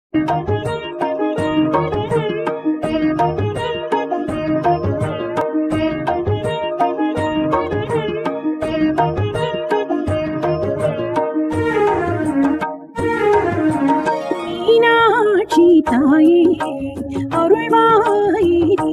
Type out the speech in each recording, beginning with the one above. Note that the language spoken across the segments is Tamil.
மீனாட்சி தாயே அருள்வாயே நீ.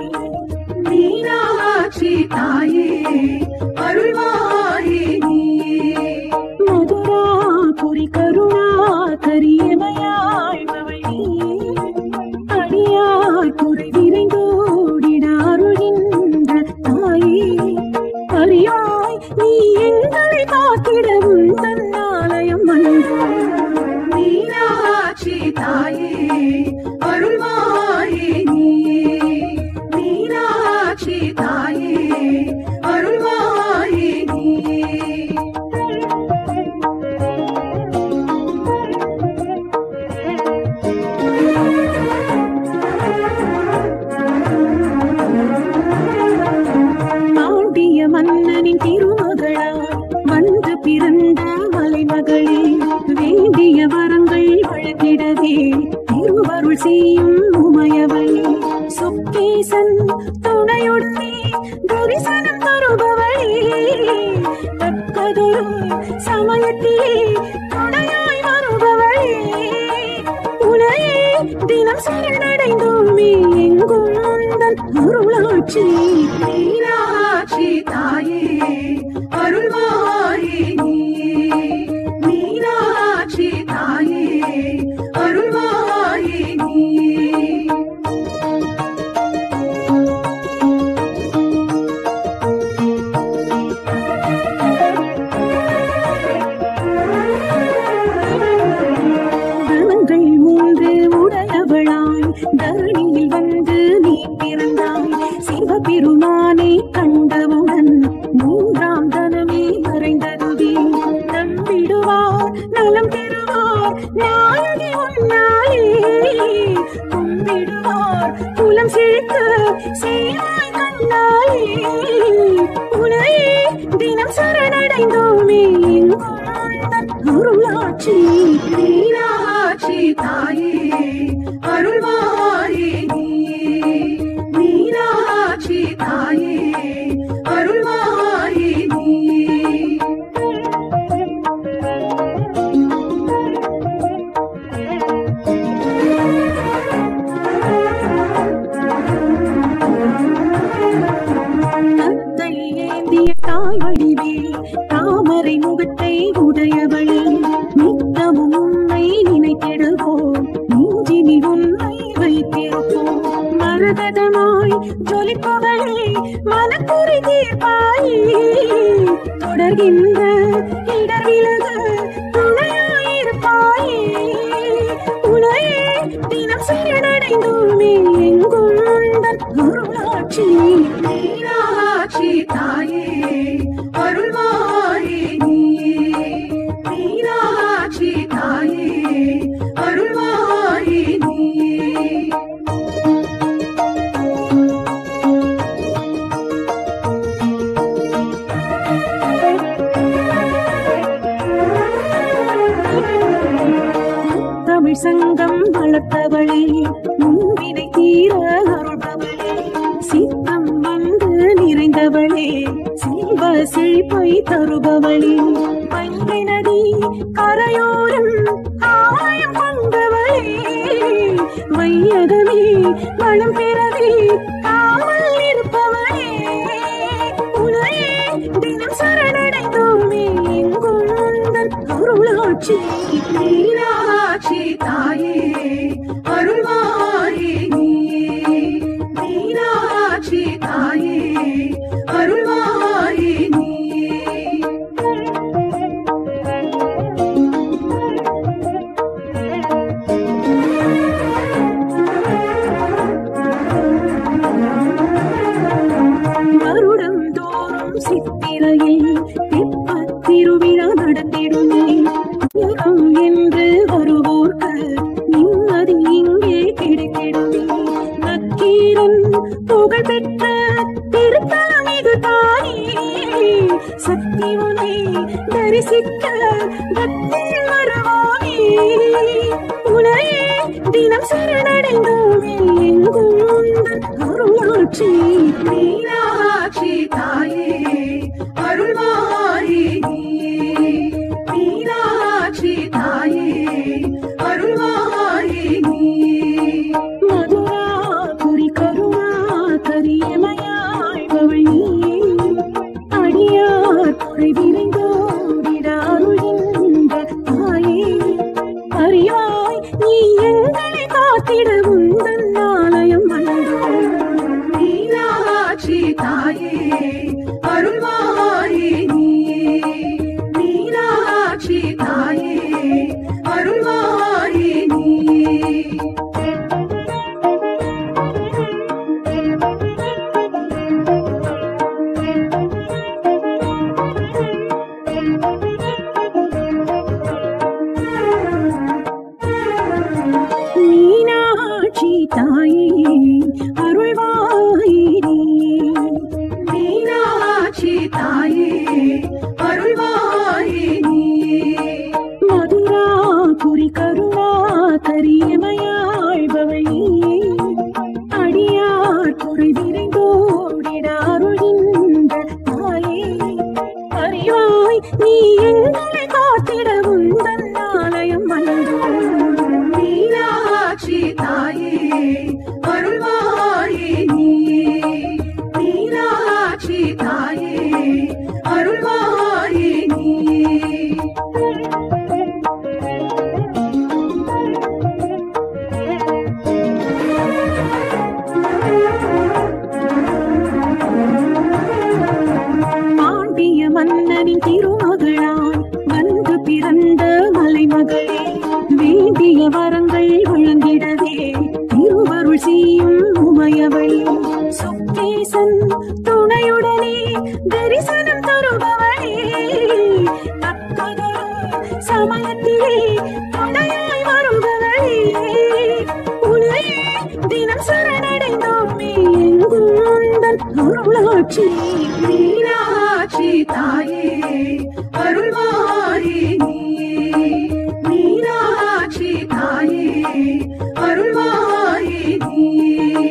மீனாட்சி தாயே அருள்வாயே நீயே மதுராபுரி கருணா கரியமையாழ்பவள் நீ. அடியார் குறை விரைந்தோடிட அருள்கின்ற தாயே அறியாய் நீ எங்களை காத்திடவும் தன்னாலயம் வந்தாய் மீனாட்சி தாயே அருள்வாயே நீயே மீனாட்சி தாயே அருள்வாயே நீயே பாண்டிய மன்னனின் திருமகளாய் வந்து பிறந்த மலைமகளே வேண்டிய வரங்கள் வழங்கிடவே திருவருள் செய்யும் உமையவளே சொக்கேசன் துணையுடனே தரிசனம் தருபவளே தக்கதொரு சமயத்திலே துணையாய் வருபவளே உனையே தினம் சரணடைந்தோமே எங்கும் உந்தன் அருளாட்சி மீனாட்சி தாயே அருள்வாயே நீயே மீனாட்சி தாயே அருள்வாயே நீயே கணங்கள் மூன்று உடையவளாய் தரணியில் வந்து நீ பிறந்தாய் சிவபெருமானை கண்டவுடன் மூன்றாம் தனமே மறைந்ததுவே நம்பிடுவார் நலம் பெறுவார் நாயகி உன்னாலே கும்பிடுவார் குலம் செழிக்க செய்வாய் கண்ணாலே உனையே தினம் சரணடைந்தோமே எங்கும் உந்தன் அருளாட்சி மீனாட்சி தாயே அருள்வாயே நீயே மீனாட்சி தாயே அருள்வாயே நீயே கத்தை ஏந்திய தாய் வடிவே தாமரை முகத்தை உடையவளே நித்தமும் உன்னை நினைத்திடுவோம் நெஞ்சினில் உன்னை வைத்திருப்போம் மரகதமாய் ஜொலிப்பவளே மனக்குறை தீர்ப்பாயே தொடர்கின்ற இடர் விலக துணையாயிருப்பாயே உனையே தினம் சரணடைந்தோமே எங்கும் உந்தன் அருளாட்சி மீனாட்சி தாயே அருள்வாயே நீயே மீனாட்சி தாயே அருள்வாயே நீயே தமிழ் சங்கம் வளர்த்தவளே முன்வினை தீர அருள்பவளே சித்தம் வந்து நிறைந்தவளே செல்வ செழிப்பை தருபவளே பங்கை நதி கரையோரம் ஆலயம் கொண்டவளே வையகமே வளம் பெறவே காவல் இருப்பவளே உனையே தினம் சரணடைந்தோமே எங்கும் உந்தன் அருளாட்சி மீனாட்சி தாயே அருள்வாயே நீயே மீனாட்சி தாயே அருள்வாயே நீயே வருடம் தோறும் சித்திரையில் தெப்பத் திருவிழா நடத்திடுமே உயரம் என்று வருவோர்க்கு நிம்மதி இங்கே கிடைத்திடுமே நக்கீரன் புகழ் பெற்ற திருத்தலம் இது தானே சக்தி உனை தரிசிக்க பக்தியில் வருவானே உனையே தினம் சரணடைந்தோமே எங்கும் உந்தன் அருளாட்சி மீனாட்சி தாயே அருள்வாயே நீயே மீனாட்சி தாயே அருள்வாயே நீயே மதுரா குறி கருணா கரியமையாய் பவள் நீயே அடியார் குறை விரைந்தோடிட அருள்கின்ற தாயே அறிவாய் நீ எங்களை காத்திட உந்தன் ஆலயம் வந்தோம் மீனாட்சி தாயே அருள்வாயே நீயே மீனாட்சி தாயே அருள்வாயே நீயே மீனாட்சி தாயே அருள்வாயிரே மீனாட்சி தாயே அருள்வாயே நீயே மதுரா குறி கருணா கரியமையாழ்பவள் அடியார் குறை விரைந்தோடிட அருள்கின்ற தாயே அறிவாய் நீ எங்களை காத்திட உந்தன் ஆலயம் வந்தோம் மீனாட்சி தாயே அருள்வாயே நீயே மீனாட்சி தாயே அருள்வாயே நீயே பாண்டிய மன்னனின் திருமகளாய் வந்து பிறந்த மலைமகளே வேண்டிய வரங்கள் வழங்கிடவே திருவருள் செய்யும் உமையவளே சுக்கேசன் துணையுடனே தரிசனம் தருபவளே தக்கதொரு சமயத்திலே துணையாய் வருபவளே உன்னையே தினம் சரணடைந்தோமே எங்கும் உந்தன் அருளாட்சி மீனாட்சி தாயே அருள்வாயே நீயே மீனாட்சி தாயே அருள்வாயே நீயே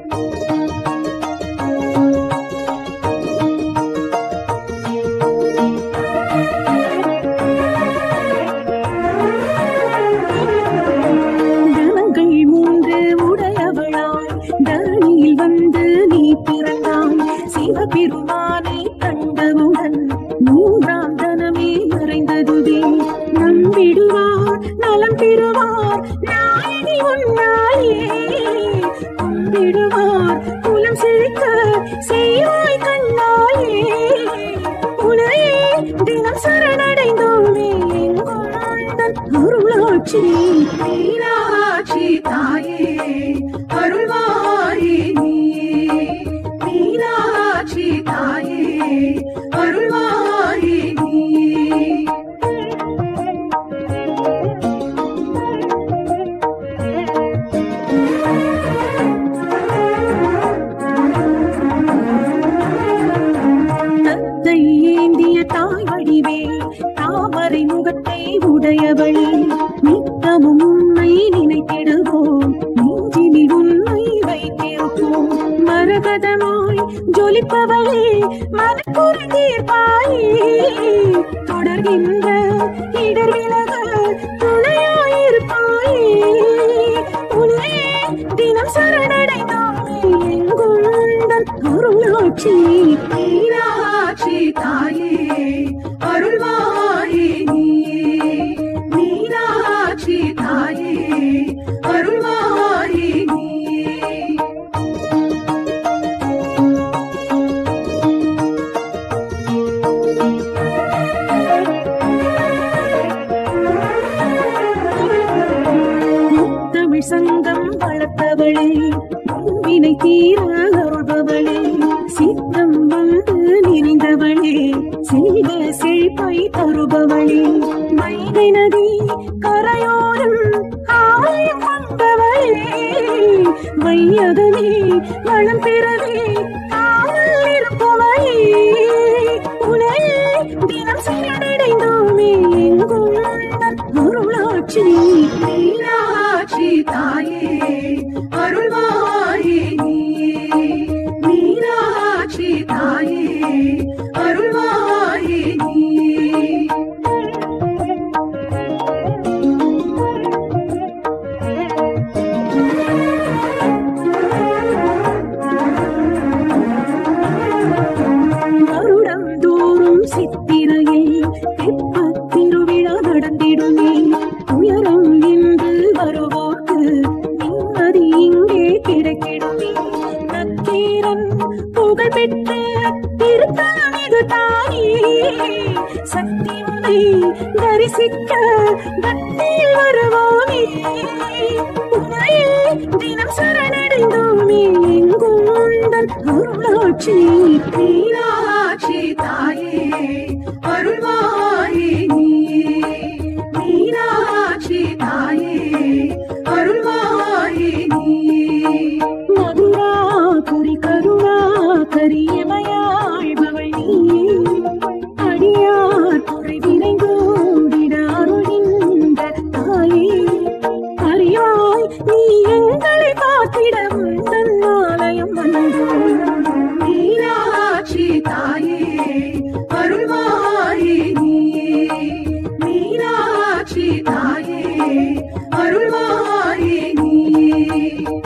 தனங்கள் மூன்று உடையவளாய் தரணியில் வந்து நீ பிறந்தாய் சிவபெருமானை கண்டவுடன் மூன்றாம் தனமே மறைந்ததுவே நம்பிடுவார் நலம் பெறுவார் நாயகி உன்னாயே கும்பிடுவார் குலம் செழிக்க செய்வாய் கண்ணாயே உனையே தினம் சரணடைந்தோமே எங்கும் உந்தன் அருளாட்சி மீனாட்சி தாயே அருள்வாயே நீயே மீனாட்சி தாயே அருள்வாயே நீயே தத்தை ஏந்திய தாய் வடிவே தாமரை முகத்தை உடையவளே நித்தமும் உன்னை நினைத்திடுவோம் நெஞ்சினில் உன்னை வைத்திருப்போம் மரகதமாய் ஜொலிப்பவளே மனக்குறை தீர்ப்பாயே தொடர்கின்ற இடர் விலக துணையாயிருப்பாயே உன்னை தினம் சரணடைந்தோமே எங்கும் உந்தன் அருளாட்சி மீனாட்சி தாயே அருள்வாயே நீயே மீனாட்சி தாயே அருள்வாயே நீயே முத்தமிழ் சங்கம் வளர்த்தவளே வினை தீர அருள்பவளே சித்தம் வந்து நிறைந்தவளே செல்வ செழிப்பை தருபவளே வைகை நதி கரையோரம் ஆலயம் கொண்டவளே வையகமே வளம் பெறவே காவல் இருப்பவளே உனையே தினம் சரணடைந்தோமே எங்கும் உந்தன் அருளாட்சி மீனாட்சி தாயே அருள்வாயே நீயே மீனாட்சி தாயே அருள்வாயே நீயே வருடம் தோறும் சித்திரையில் தெப்பத் திருவிழா நடந்திடுமே உயரம் என்று வருவோர்க்கு நிம்மதி இங்கே கிடைக்கிடுமே நக்கீரன் புகழ் பெற்ற திருத்தலம் இது தானே சக்தி உனை தரிசிக்க பக்தியில் வருவோமே உனையே தினம் சரணடைந்தோமே எங்கும் உந்தன் அருளாட்சி மீனாட்சி தாயே அருள்வாயே நீயே மீனாட்சி தாயே அருள்வாயே நீயே மதுரா குறி கருணா கரியமையாழ்பவள் நீயே அடியார் குறை விரைந்தோடிட அருளின்ற தாயே அறிவாய் நீ எங்களை காத்திட உந்தன் ஆலயம் வந்தோம் மீனாட்சி தாயே அருள்வாயே நீயே மீனாட்சி தாயே அருள்வாயே நீயே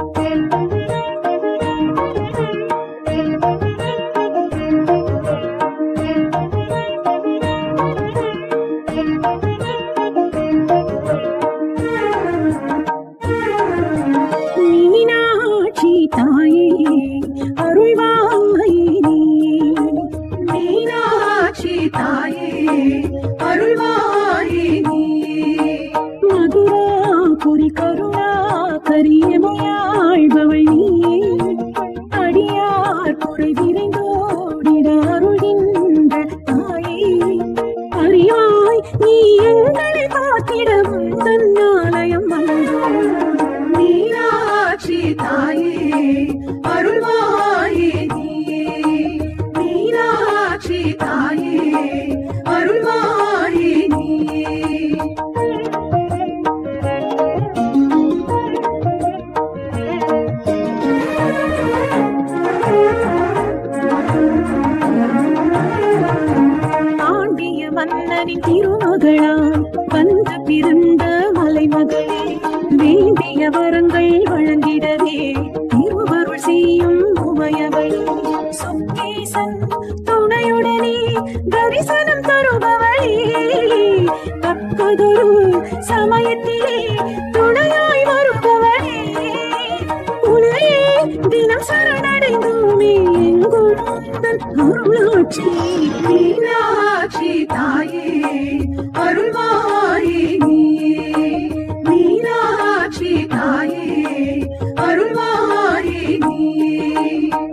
மீனாட்சி தாயே அருள்வாயே நீயே மீனாட்சி தாயே அருள்வாயே நீயே மதுரா பொறி கருணா கரியமையாழ்பவள் நீயே அடியார் குறை விரைந்தோடிட அருளின்ற தாயே அறிவாய் நீ எங்களை காத்திட உந்தன் ஆலயம் வந்தோம் மீனாட்சி தாயே அருள்வாயே நீயே மீனாட்சி தாயே அருள்வாயே நீயே ஆண்டிய மன்னனின் திருமகளாய் வந்து பிறந்த மலைமகளே வேண்டிய வரங்கள் வழங்கிடவே திருவருள் செய்யும் உமையவளே சுக்கேசன் துணையுடனே தரிசனம் தருபவளே தக்கதொரு சமயத்திலே துணையாய் வருபவளே உனையே தினம் சரணடைந்தோமே எங்கும் உந்தன் அருளாட்சி மீனாட்சி தாயே அருள்வாயே நீயே மீனாட்சி தாயே அருள்வாயே நீயே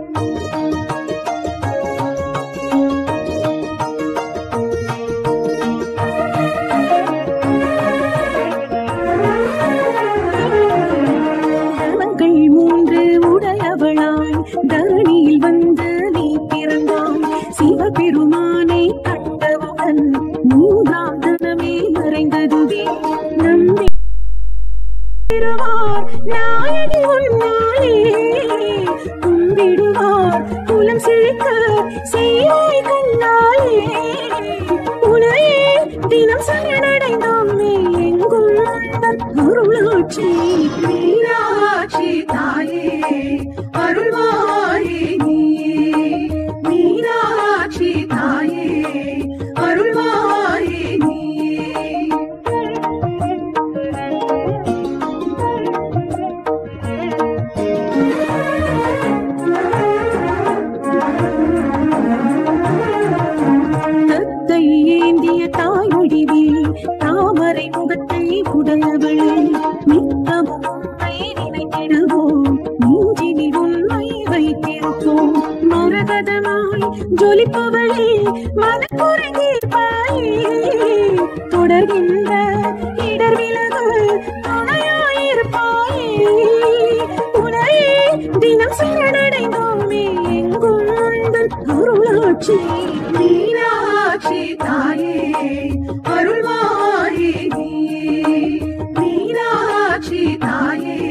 தனங்கள் மூன்று உடையவளாய் தரணியில் வந்து நீ பிறந்தாய் சிவபெருமானை கண்டவுடன் மூன்றாம் தனமே மறைந்ததுவே நம்பி பெறுவார் நாயகி உன்னாலே கும்பிடுவார் குலம் செழிக்க செய்வாய் கண்ணாலே உனையே தினம் சரணடைந்தோமே எங்கும் உந்தன் அருளாட்சி மீனாட்சி தாயே அருள்வாயே நீயே மீனாட்சி தாயே அருள்வாயே நீயே தத்தை ஏந்திய தாயொழிவே தாமரை முகத்தை உடையவளே நித்தமும் உன்னை நினைத்திடுவோம் நெஞ்சினில் உண்மை வைத்திருப்போம் மரகதமாய் ஜொலிப்பவளே மனக்குறை தீர்ப்பாயே தொடர்கின்ற இடர் விலகு துணையாயிருப்பாயே உனையே தினம் சரணடைந்தோமே எங்கும் உந்தன் அருளாட்சி மீனாட்சி தாயே அருள்வாயே நீயே மீனாட்சி தாயே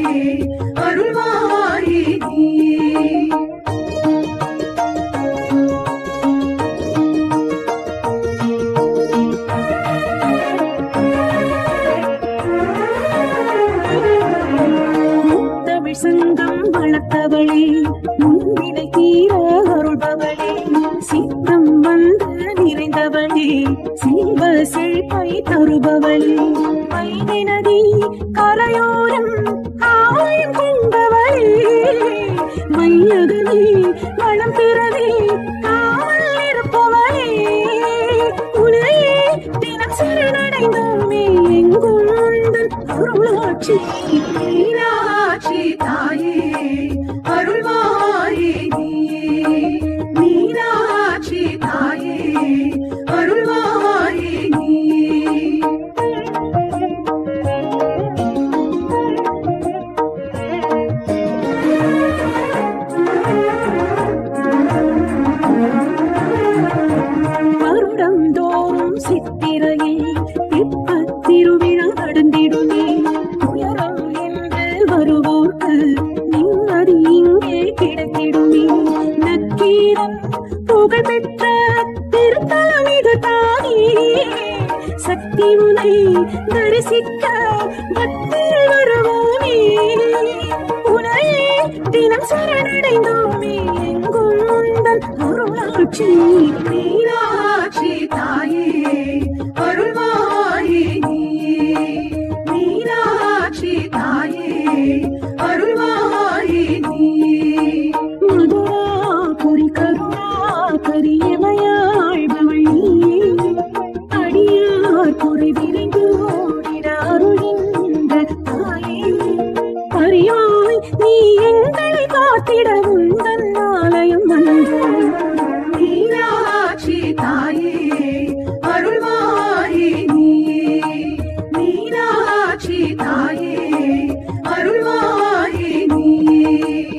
தமிழ் சங்கம் வளர்த்தவளே முன்வினை தீர அருள்பவளே சித்தம் வந்து நிறைந்தவளே செல்வ செழிப்பை தருபவளே வைகை நதி கரையோரம் ஆலயம் கொண்டவளே மையகமே வளம் பெறவே காவல் இருப்பவளே உனையே தினம் சரணடைந்தோமே எங்கும் உந்தன் அருளாட்சி மீனாட்சி தாயே அருள்வாயே நீயே மீனாட்சி தாயே அருள்வாயே நீயே வருடம் தோறும் சித்திரையில் இப்பத் திருவிழா நடந்திடுமே உயரம் என்று வருவோர்க்கு நிம்மதி இங்கே கிடைத்திடுமே நக்கீரன் புகழ் பெற்ற திருத்தலம் இது தானே சக்தி உனை தரிசிக்க பக்தியில் வருவோமே உனையே தினம் சரணடைந்தோமே எங்கும் உந்தன் அருளாட்சி மீனாட்சி தாயே அருள்வாயே நீயே மீனாட்சி தாயே அருள்வாயே நீயே மதுரா புரி கருணா கரியமையாழ்பவள் நீயே அடியார் குறை விரைந்து ஓடிட அருளின்ற தாயே பரியாய் நீ எங்களை காத்திட உந்தன் ஆலயம் வந்தோம் மீனாட்சி தாயே அருள்வாயே நீயே மீனாட்சி தாயே அருள்வாயே நீயே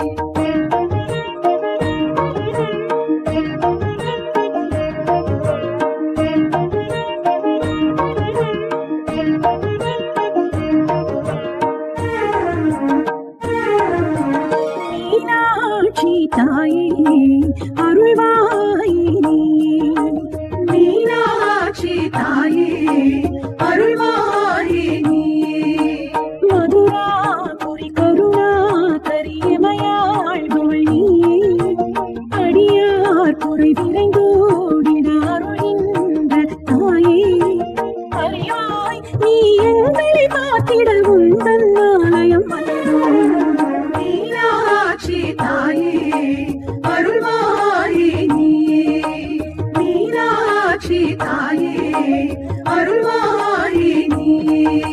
மீனாட்சி தாயே அருள்வாயே நீயே மீனாட்சி தாயே அருள்வாயே நீயே மதுரா புரி கருணா கரியமையாழ்பவள் நீயே அடியார் குறை விரைந்தோடிட அருளின்ற தாயே அறியாய் நீ எங்களை காத்திட உந்தன் ஆலயம் வந்தோம் மீனாட்சி தாயே அருள்வாயே நீயே மீனாட்சி தாயே அருள்வாயே நீயே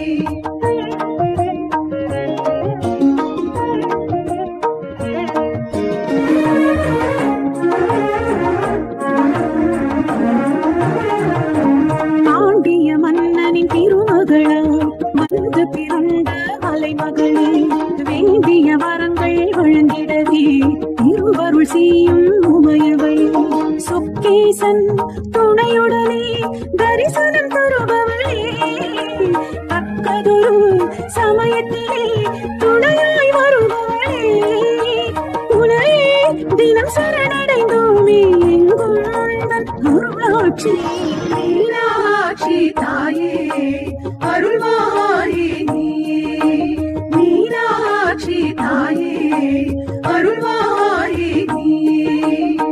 பாண்டிய மன்னனின் திருமகளாய் வந்து பிறந்த அலைமகளே வேண்டிய வரங்கள் வழங்கிடவே திருவருள் செய்யும் உமையவளே சொக்கேசன் துணையுடனே தரிசனம் தருபவளே தக்கதொரு சமயத்திலே துணையாய் வருபவளே உனையே தினம் சரணடைந்தோமே எங்கும் உந்தன் அருளாட்சி மீனாட்சி தாயே அருள்வாயே நீயே மீனாட்சி தாயே அருள்வாயே நீயே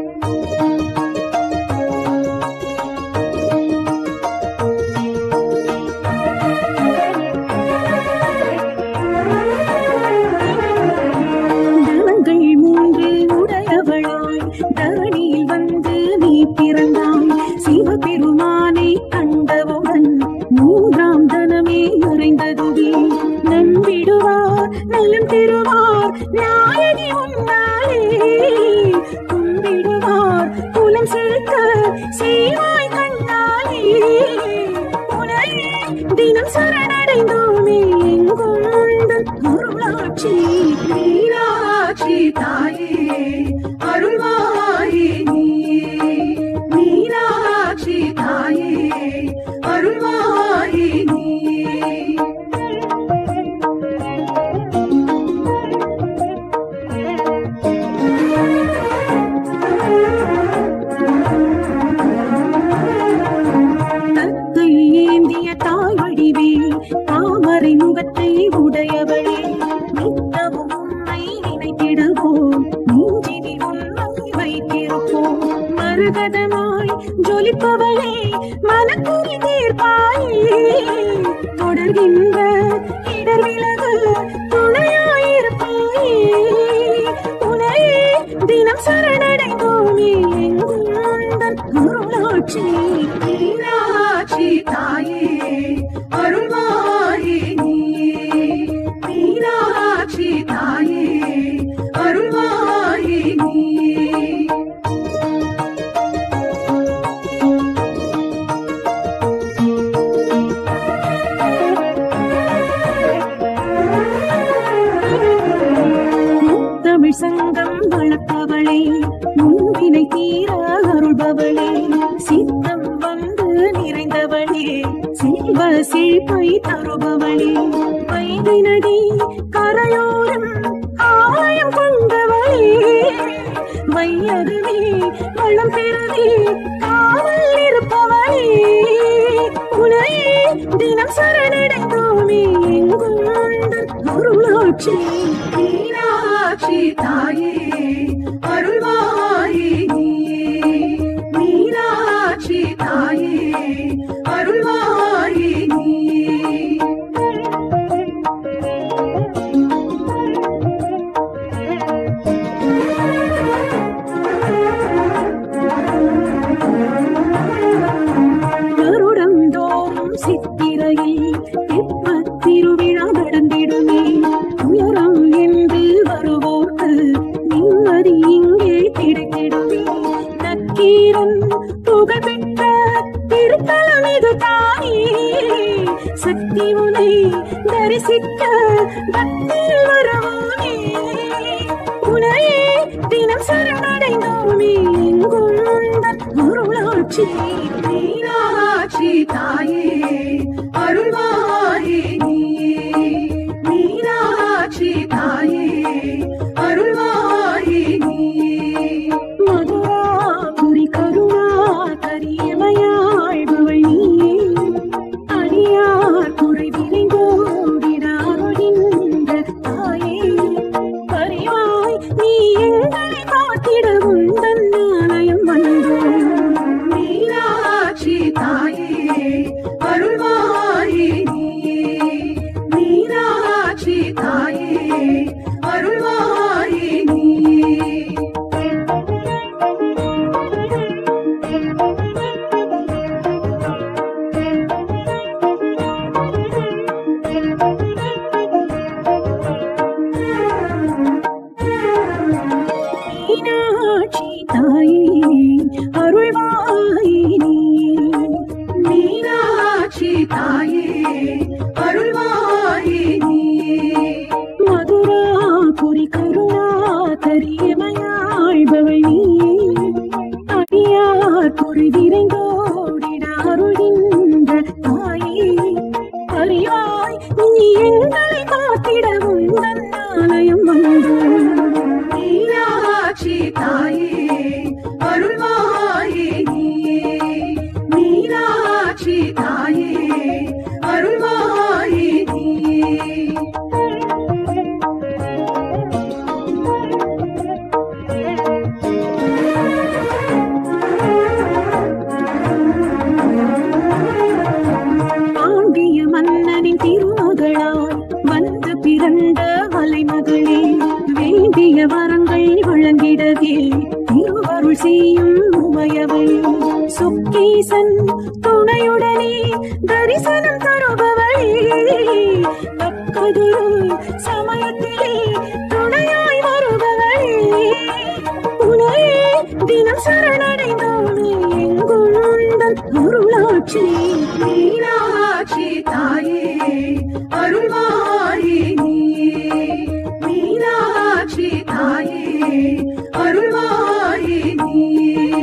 தனங்கள் மூன்று உடையவளாய் தரணியில் வந்து நீ பிறந்தாய் சிவபெருமானை கண்டவுடன் மூன்றாம் தனமே நிறைந்ததுவே நம்பிடுவார் நலம் பெறுவார் நாயகி உன்னாலே கும்பிடுவார் குலம் செலுத்த செய்வாய் கண்ணாலே உனையே தினம் சரணடைந்தோமே எங்கும் உந்தன் அருளாட்சி மீனாட்சி தாயே அருள்வாயே நீயே மீனாட்சி தாயே அருள்வாயே நீயே தத்தை ஏந்திய தாய் வடிவே தாமரை முகத்தை உடையவளே நித்தமும் உன்னை ஜொலிப்பவளே மனக்குறி தீர்ப்பாயே தொடர்கின்ற இடர் விலகு துணையாயிருப்பாயே உனையே தினம் சரணடைந்தோமே எங்கும் உந்தன் அருளாட்சி மீனாட்சி தாயே அருள்வாயே நீயே மீனாட்சி தாயே அருள்வாயே நீயே தமிழ் சங்கம் வளர்த்தவளே முன்பினை தீர அருள்பவளே சித்தம் வந்து நிறைந்தவளே செல்வ செழிப்பை தருபவளே வைகை நதி கரையோரம் ஆலயம் கொண்டவளே வையகமே வளம் பெறுதி காவல் இருப்பவளே உனையே தினம் சரணடைந்தோமே எங்கும் உந்தன் அருளாட்சி மீனாட்சி தாயே அருள்வாயே நீயே மீனாட்சி தாயே அருள்வாயே நீயே வருடம் தோறும் சித்திரையில் தெப்பத் திருவிழா நடந்திடுமே உயரம் என்று வருவோர்க்கு நிம்மதி இங்கே கிடைத்திடுமே நக்கீரன் புகழ்பெற்ற திருத்தலம் இது தானே சக்தி உனை தரிசிக்க பக்தியில் வருவோனே உனையே தினம் சரணடைந்தோமே எங்கும் உந்தன் அருளாட்சி மீனாட்சி தாயே அருள்வாயே நீயே மீனாட்சி தாயே அருள்வாயே நீயே மதுராபுரி கருணா கரியமையாழ்பவள் நீயே அடியார் குறை விரைந்தோடிட அருளின்ற தாயே பரிவாய் நீ எங்களை காத்திட உந்தன் ஆலயம் வந்தோம் மீனாட்சி தாயே அருள்வாயே நீயே மீனாட்சி தாயே அருள்வாயே நீயே மீனாட்சி தாயே அருள்வாயே நீயே மீனாட்சி தாயே அருள்வாயே நீயே மதுராபுரி கருணா கரியமையாழ்பவள் நீயே அடியார் பொறி விரைந்தோடிட அருளின்ற தாயே அறிவாய் நீ எங்களை காத்திட உந்தன் ஆலயம் வந்தோம் மீனாட்சி தாயே அருள்வாயே நீயே மீனாட்சி தாயே அருள்வாயே நீயே பாண்டிய மன்னனின் திருமகளாய் வந்து பிறந்த மலைமகளே வேண்டிய வரங்கள் வழங்கிடவே திருவருள் செய்யும் உமையவளே சுக்கீசன் துணையுடனே தரிசனம் தருபவளே தக்கதொரு சமயத்திலே துணையாய் வருபவளே உனையே தினம் சரணடைந்தோமே எங்கும் உந்தன் அருளாட்சி மீனாட்சி தாயே அருள்வாயே நீயே மீனாட்சி தாயே அருள்வாயே நீயே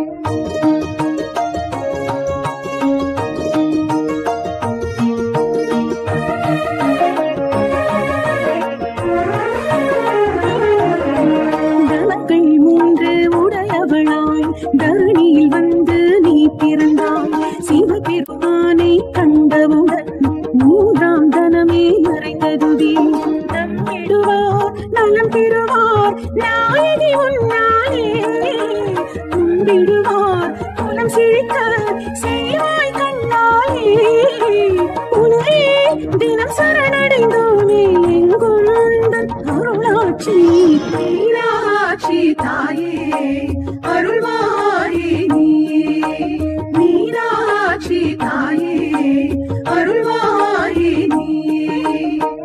தனங்கள் மூன்று உடையவளாய் தரணியில் வந்து நீ பிறந்தாய் சிவபெருமானை கண்டவுடன் மூன்றாம் தனமே மறைந்ததுவே நம்மிடுவார் நலம் பெறுவார் நாயகி உன்னாலே கும்பிடுவார் குலம் மனம் சிரிக்க செய்வாய் கண்ணாலே உனே தினம் சரணடைந்தோமே எங்கும் உந்தன் அருளாட்சி மீனாட்சி தாயே அருள்வாயே நீயே மீனாட்சி தாயே அருள்வாயே நீயே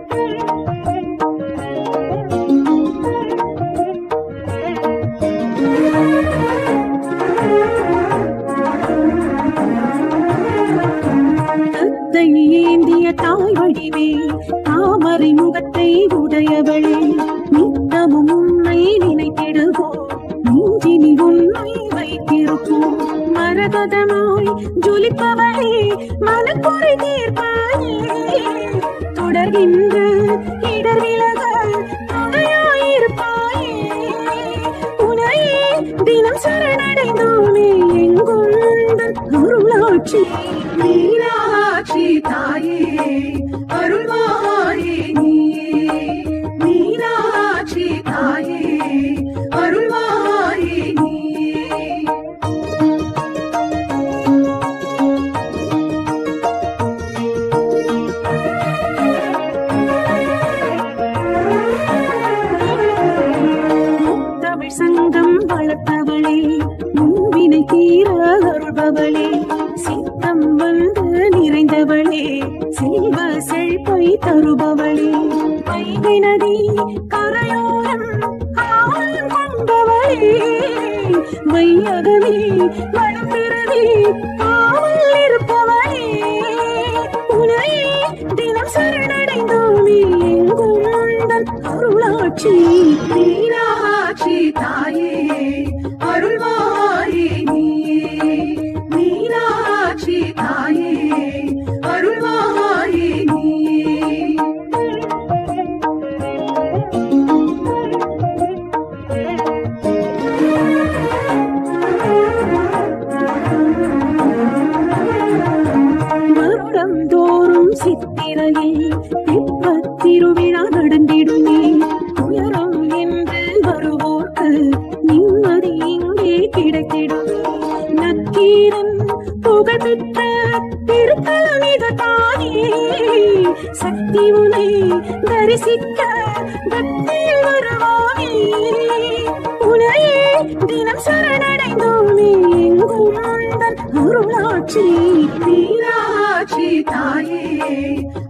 தத்தை ஏந்திய தாய் வடிவே தாமரை முகத்தை உடையவளே நித்தமும் உன்னை நினைத்திடுவோம் நெஞ்சினில் உன்னை வைத்திருப்போம் மரகதமாய் ஜொலிப்பவளே மனக்குறை தீர்ப்பாயே தொடர்கின்ற இடர் விலக துணையாயிருப்பாயே உனையே தினம் சரணடைந்தோமே எங்கும் உந்தன் அருளாட்சி மீனாட்சி தாயே அருள்வாயே நீயே மீனாட்சி தாயே அருள்வாயே நீயே தமிழ் சங்கம் வளர்த்தவளே முன்வினை தீர அருள்பவளே சித்தம் வந்து நிறைந்தவளே செல்வ செழிப்பை தருபவளே வைகை நதி கரையோரம் காவல் கொண்டவளே வையகமே வளம்பிறவி காவல் இருப்பவளே உனையே தினம் சரணடைந்தோமே எங்கும் உந்தன் அருளாட்சி மீனாட்சி தாயே அருள்வாயே நீயே மீனாட்சி தாயே அருள்வாயே நீயே வருடம் தோறும் சித்திரையில் தெப்பத் திருவிழா நடந்திடுமே துயரம் என்று வருவோர்க்கு நிம்மதி இங்கே கிடைத்திடுமே நக்கீரன் புகழ்பெற்ற திருத்தலம் இது தானே சக்தி உனை தரிசிக்க பக்தியில் வருவானே உனையே தினம் சரணடைந்தோமே எங்கும் உந்தன் அருளாட்சி மீனாட்சி தாயே